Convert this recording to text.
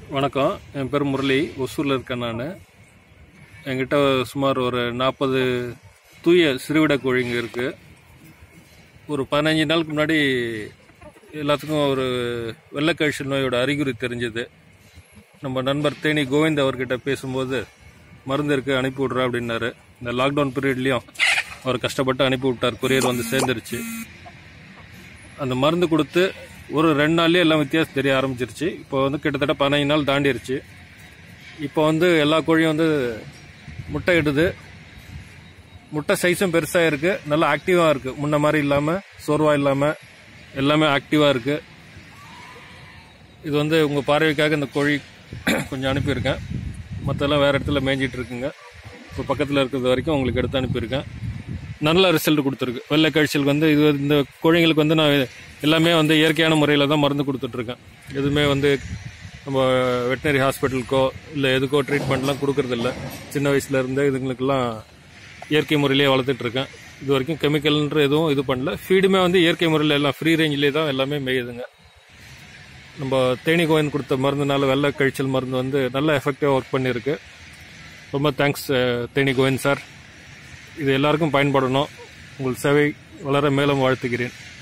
வணக்கம் என் பேர் முரளி ஒசூரில் இருக்கேன் நான் என்கிட்ட சுமார் ஒரு நாற்பது தூய சிறுவிட கோழிங்க இருக்குது ஒரு பதினஞ்சு நாளுக்கு முன்னாடி எல்லாத்துக்கும் ஒரு வெள்ளைக்கழிச்சல் நோயோட அறிகுறி தெரிஞ்சது நம்ம நண்பர் தேனி கோவிந்த் அவர்கிட்ட பேசும்போது மருந்து இருக்கு அனுப்பி விட்றா அப்படின்னாரு இந்த லாக்டவுன் பீரியட்லேயும் அவர் கஷ்டப்பட்டு அனுப்பி விட்டார் கொரியர் வந்து சேர்ந்துருச்சு அந்த மருந்து கொடுத்து ஒரு ரெண்டு நாள்லயே எல்லாம் வித்தியாசம் தெரிய ஆரம்பிச்சிருச்சு இப்போ வந்து கிட்டத்தட்ட பதினஞ்சு நாள் தாண்டிருச்சு இப்போ வந்து எல்லா கோழியும் வந்து முட்டை இடுது முட்டை சைஸும் பெருசாக இருக்குது நல்லா ஆக்டிவாக இருக்குது முன்ன மாதிரி இல்லாமல் சோர்வாக இல்லாமல் எல்லாமே ஆக்டிவாக இருக்குது இது வந்து உங்கள் பார்வைக்காக இந்த கோழி கொஞ்சம் அனுப்பியிருக்கேன் மற்றெல்லாம் வேறு இடத்துல மேய்ஞ்சிட்டு இருக்குங்க இப்போ பக்கத்தில் இருக்கிறது வரைக்கும் உங்களுக்கு எடுத்து அனுப்பியிருக்கேன் நல்ல ரிசல்ட் கொடுத்துருக்கு வெள்ளை கழிச்சலுக்கு வந்து இது இந்த கோழிங்களுக்கு வந்து நான் எல்லாமே வந்து இயற்கையான முறையில் தான் மருந்து கொடுத்துட்ருக்கேன் எதுவுமே வந்து நம்ம வெட்டினரி ஹாஸ்பிட்டலுக்கோ இல்லை எதுக்கோ ட்ரீட்மெண்ட்லாம் கொடுக்கறதில்ல சின்ன வயசுல இருந்தே இதுங்களுக்கெல்லாம் இயற்கை முறையிலே வளர்த்துட்டு இருக்கேன் இது வரைக்கும் கெமிக்கல்ன்ற எதுவும் இது பண்ணல ஃபீடுமே வந்து இயற்கை முறையில் எல்லாம் ஃப்ரீ ரேஞ்சிலே தான் எல்லாமே மேயுதுங்க நம்ம தேனி கோயின் கொடுத்த மருந்துனால வெள்ளை கழிச்சல் மருந்து வந்து நல்ல எஃபெக்டிவாக ஒர்க் பண்ணியிருக்கு ரொம்ப தேங்க்ஸ் தேனி கோவிந்த் சார் இது எல்லாருக்கும் பயன்படணும் உங்கள் சேவை வளர மேலும் வாழ்த்துகிறேன்